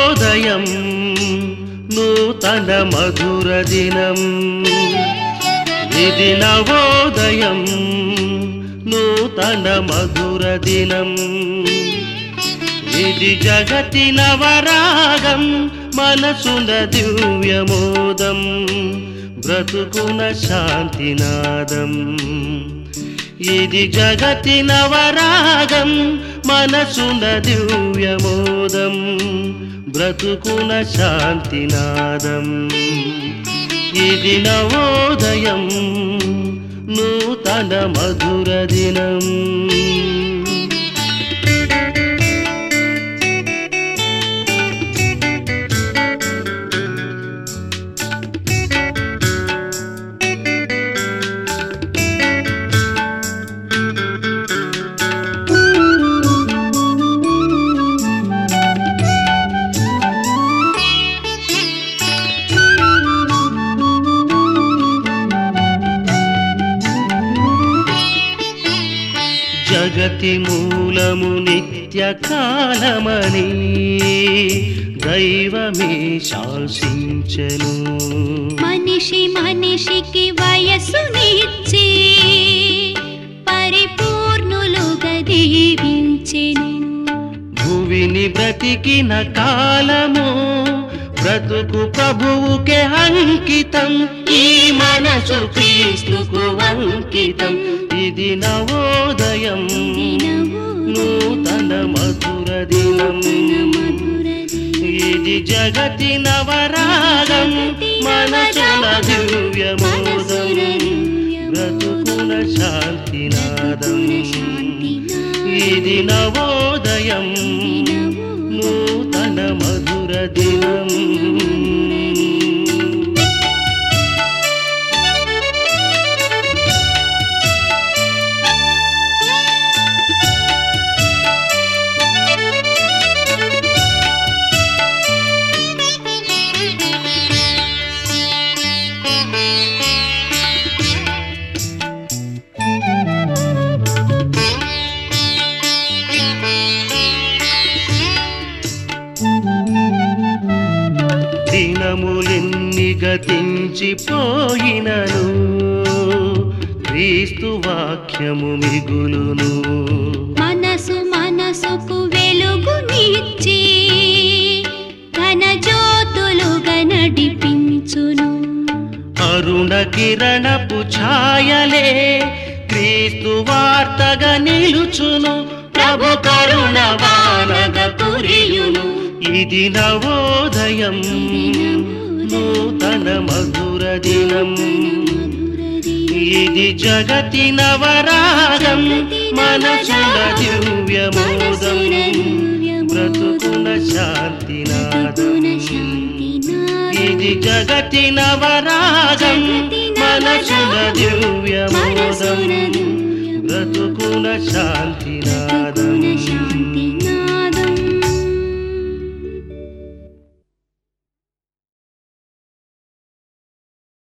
నవోదయం నూతన మధుర దినం ఇది నవోదయం నూతన మధుర దినం ఇది జగతి నవరాగం మనసున దివ్యమోదం బ్రతుకున శాంతినాదం ఇది జగతి నవరాగం మనసున దివ్యమోదం బ్రతుకున శాంతినాదం ఇది నవోదయం నూతన మధుర దినం జగతి మూలము నిత్య కాలమని దైవమే శాసించను మనిషి మనిషికి వయస్సునిచ్చి పరిపూర్ణులుగా దీవించెను భువిని బ్రతికిన కాలము బ్రతుకు ప్రభువుకే అంకితం ఈ మనసు క్రీస్తుకు అంకితం ఇది నవోదయం నూతన మధుర దినం ఇది జగతి నవరాగం మనసున దివ్యమోదం బ్రతుకున శాంతినాదం ఇది నవోదయం నూతన మధుర దినం దినములెన్ని గతించిపోయినను క్రీస్తు వాక్యము మిగులును మనసు మనసుకు వెలుగునిచ్చి ఘన జ్యోతులుగా నడిపించును అరుణ కిరణపు ఛాయలే క్రీస్తు వార్తగా నిలుచును ప్రభు కరుణ వానగ కురియును ఇది నవోదయం నూతన మధుర దినం ఇది జగతి నవరాగం మనసుల దివ్యమోదం బ్రతుకున శాంతినాదం ఇది జగతి నవరాగం మనసుల దివ్యమోదం బ్రతుకున శాంతినాదం